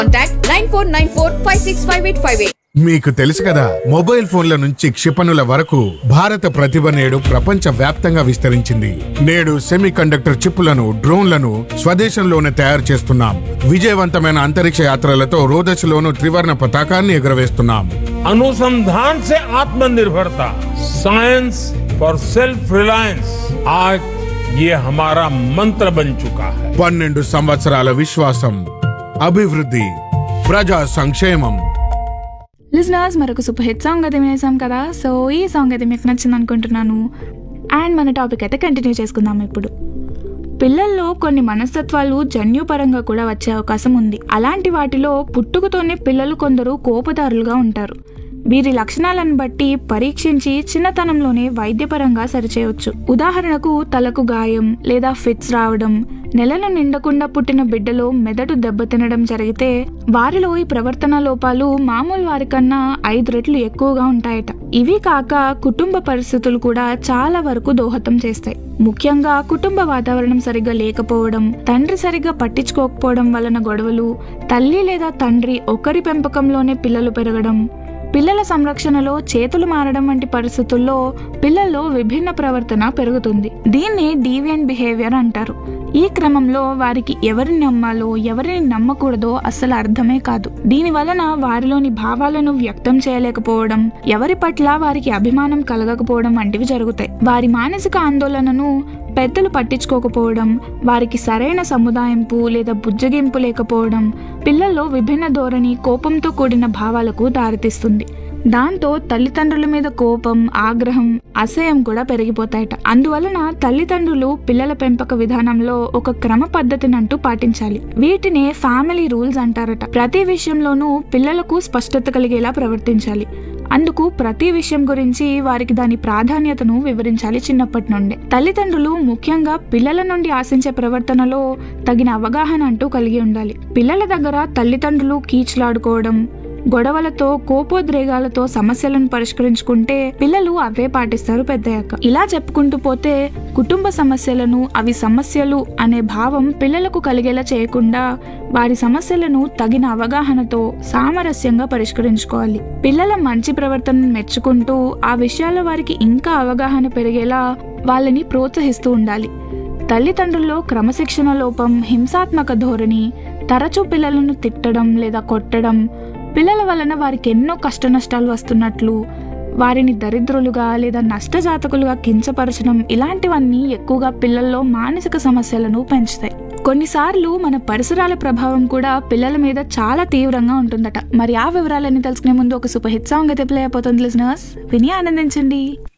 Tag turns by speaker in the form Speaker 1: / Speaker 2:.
Speaker 1: Contact 9494565858.
Speaker 2: మీకు తెలుసు కదా మొబైల్ ఫోన్ల నుంచి క్షిపణుల వరకు భారత ప్రతిభ నేడు ప్రపంచ వ్యాప్తంగా విస్తరించింది నేడు సెమీ కండక్టర్ చిప్పులను డ్రోన్లను స్వదేశంలోనే తయారు చేస్తున్నాం విజయవంతమైన అంతరిక్ష యాత్రలతో రోదశలోను త్రివర్ణ పతాకాన్ని ఎగురవేస్తున్నాం
Speaker 3: अनुसंधान से आत्मनिर्भरता साइंस फॉर सेल्फ रिलायंस आज ये हमारा मंत्र बन चुका है
Speaker 2: పన్నెండు సంవత్సరాల విశ్వాసం అభివృద్ధి ప్రజా సంక్షేమం
Speaker 4: లిజనర్స్ మరొక సూపర్ హిట్ సాంగ్ అయితే వినేసాం కదా సో ఈ సాంగ్ అయితే మీకు నచ్చింది అనుకుంటున్నాను అండ్ మన టాపిక్ అయితే కంటిన్యూ చేసుకుందాం ఇప్పుడు పిల్లల్లో కొన్ని మనస్తత్వాలు జన్యుపరంగా కూడా వచ్చే అవకాశం ఉంది అలాంటి వాటిలో పుట్టుకతోనే పిల్లలు కొందరు కోపదారులుగా ఉంటారు వీరి లక్షణాలను బట్టి పరీక్షించి చిన్నతనంలోనే వైద్యపరంగా సరిచేయవచ్చు ఉదాహరణకు తలకు గాయం లేదా ఫిట్స్ రావడం నెలలు నిండకుండా పుట్టిన బిడ్డలో మెదడు దెబ్బతినడం జరిగితే వారిలో ఈ ప్రవర్తన లోపాలు మామూలు వారికన్నా ఐదు రెట్లు ఎక్కువగా ఉంటాయట ఇవి కాక కుటుంబ పరిస్థితులు కూడా చాలా వరకు దోహదం చేస్తాయి ముఖ్యంగా కుటుంబ వాతావరణం సరిగ్గా లేకపోవడం తండ్రి సరిగ్గా పట్టించుకోకపోవడం వలన గొడవలు తల్లి లేదా తండ్రి ఒకరి పెంపకంలోనే పిల్లలు పెరగడం పిల్లల సంరక్షణలో చేతులు మారడం వంటి పరిస్థితుల్లో పిల్లల్లో విభిన్న ప్రవర్తన పెరుగుతుంది దీన్ని డీవియన్ బిహేవియర్ అంటారు ఈ క్రమంలో వారికి ఎవరిని నమ్మాలో ఎవరిని నమ్మకూడదో అస్సలు అర్థమే కాదు దీని వలన వారిలోని భావాలను వ్యక్తం చేయలేకపోవడం ఎవరి పట్ల వారికి అభిమానం కలగకపోవడం వంటివి జరుగుతాయి వారి మానసిక ఆందోళనను పెద్దలు పట్టించుకోకపోవడం వారికి సరైన సముదాయింపు లేదా బుజ్జగింపు లేకపోవడం పిల్లల్లో విభిన్న ధోరణి కోపంతో కూడిన భావాలకు దారితీస్తుంది దాంతో తల్లిదండ్రుల మీద కోపం ఆగ్రహం అసహ్యం కూడా పెరిగిపోతాయట అందువలన తల్లిదండ్రులు పిల్లల పెంపక విధానంలో ఒక క్రమ పద్ధతినంటూ పాటించాలి వీటినే ఫ్యామిలీ రూల్స్ అంటారట ప్రతి విషయంలోనూ పిల్లలకు స్పష్టత కలిగేలా ప్రవర్తించాలి అందుకు ప్రతి విషయం గురించి వారికి దాని ప్రాధాన్యతను వివరించాలి చిన్నప్పటి నుండే తల్లిదండ్రులు ముఖ్యంగా పిల్లల నుండి ఆశించే ప్రవర్తనలో తగిన అవగాహన అంటూ కలిగి ఉండాలి పిల్లల దగ్గర తల్లిదండ్రులు కీచులాడుకోవడం గొడవలతో కోపోద్రేగాలతో సమస్యలను పరిష్కరించుకుంటే పిల్లలు అవే పాటిస్తారు పెద్దయ్యాక ఇలా చెప్పుకుంటూ పోతే కుటుంబ సమస్యలను అవి సమస్యలు అనే భావం పిల్లలకు కలిగేలా చేయకుండా వారి సమస్యలను తగిన అవగాహనతో సామరస్యంగా పరిష్కరించుకోవాలి పిల్లల మంచి ప్రవర్తనను మెచ్చుకుంటూ ఆ విషయాల్లో వారికి ఇంకా అవగాహన పెరిగేలా వాళ్ళని ప్రోత్సహిస్తూ ఉండాలి తల్లిదండ్రుల్లో క్రమశిక్షణ లోపం హింసాత్మక ధోరణి తరచూ పిల్లలను తిట్టడం లేదా కొట్టడం పిల్లల వలన వారికి ఎన్నో కష్ట నష్టాలు వస్తున్నట్లు వారిని దరిద్రులుగా లేదా నష్టజాతకులుగా కించపరచడం ఇలాంటివన్నీ ఎక్కువగా పిల్లల్లో మానసిక సమస్యలను పెంచుతాయి కొన్నిసార్లు మన పరిసరాల ప్రభావం కూడా పిల్లల మీద చాలా తీవ్రంగా ఉంటుందట మరి ఆ వివరాలన్నీ తెలుసుకునే ముందు ఒక సూపర్ హిట్ సాంగ్ అయితే ప్లే అయిపోతుంది లిజనర్స్ విని ఆనందించండి